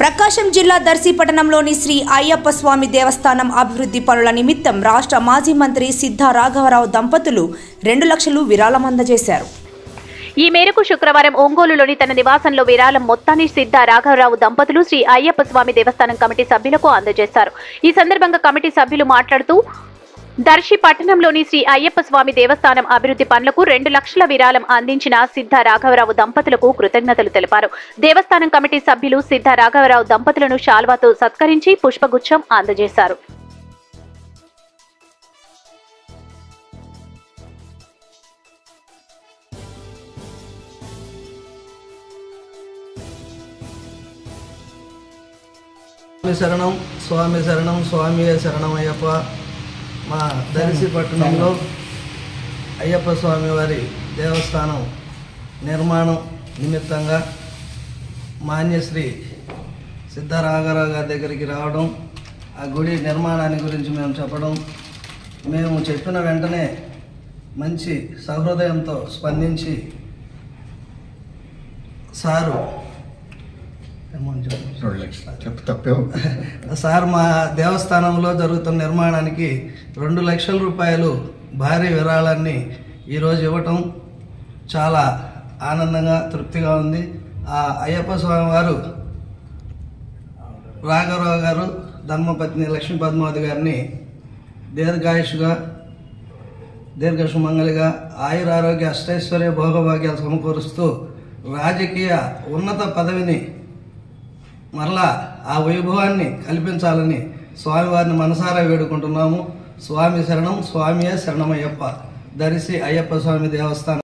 ప్రకాశం జిల్లా దర్శి పట్టణంలోని శ్రీ అయ్యప్ప స్వామి దేవస్థానం అభివృద్ధి పనుల నిమిత్తం రాష్ట్ర మాజీ మంత్రి సిద్ధా రాఘవరావు దంపతులు రెండు లక్షలు విరాళం అందజేశారు ఈ మేరకు శుక్రవారం ఒంగోలులోని తన నివాసంలో విరాళం మొత్తాన్ని సిద్ధ రాఘవరావు దంపతులు శ్రీ అయ్యప్ప స్వామి దేవస్థానం కమిటీ సభ్యులకు అందజేశారు ఈ సందర్భంగా కమిటీ సభ్యులు మాట్లాడుతూ దర్శి పట్టణంలోని శ్రీ అయ్యప్ప స్వామి దేవస్థానం అభివృద్ధి పనులకు రెండు లక్షల విరాళం అందించిన సిద్ధ రాఘవరావు దంపతులకు కృతజ్ఞతలు తెలిపారు దేవస్థానం కమిటీ సభ్యులు సిద్ధ రాఘవరావు దంపతులను శాల్వాతో సత్కరించి పుష్పగుచ్చం అందజేశారు స్వామి శరణం స్వామి శరణం స్వామియే శరణం అయ్యప్ప మా దర్శి పట్టణంలో అయ్యప్ప స్వామి వారి దేవస్థానం నిర్మాణం నిమిత్తంగా మాన్యశ్రీ సిద్ధరాఘరావు గారి దగ్గరికి రావడం ఆ గుడి నిర్మాణాన్ని గురించి మేము చెప్పడం మేము చెప్పిన వెంటనే మంచి సహృదయంతో స్పందించి సారు అమౌంట్ చెప్పండి. రెండు లక్షలు చెప్పు తప్పేవు సార్ మా దేవస్థానంలో జరుగుతున్న నిర్మాణానికి రెండు లక్షల రూపాయలు భారీ విరాళాన్ని ఈరోజు ఇవ్వటం చాలా ఆనందంగా తృప్తిగా ఉంది ఆ అయ్యప్ప స్వామి వారు రాఘవరావు గారు ధర్మపత్ని లక్ష్మీ పద్మావతి గారిని దీర్ఘాయుషుగా దీర్ఘ సుమంగళిగా ఆయురారోగ్య అష్టైశ్వర్య భోగభాగ్యాలు సమకూరుస్తూ రాజకీయ ఉన్నత పదవిని మరలా ఆ వైభవాన్ని కల్పించాలని స్వామివారిని మనసారా వేడుకుంటున్నాము స్వామి శరణం స్వామియే శరణమయ్యప్ప దర్శి అయ్యప్ప స్వామి దేవస్థానం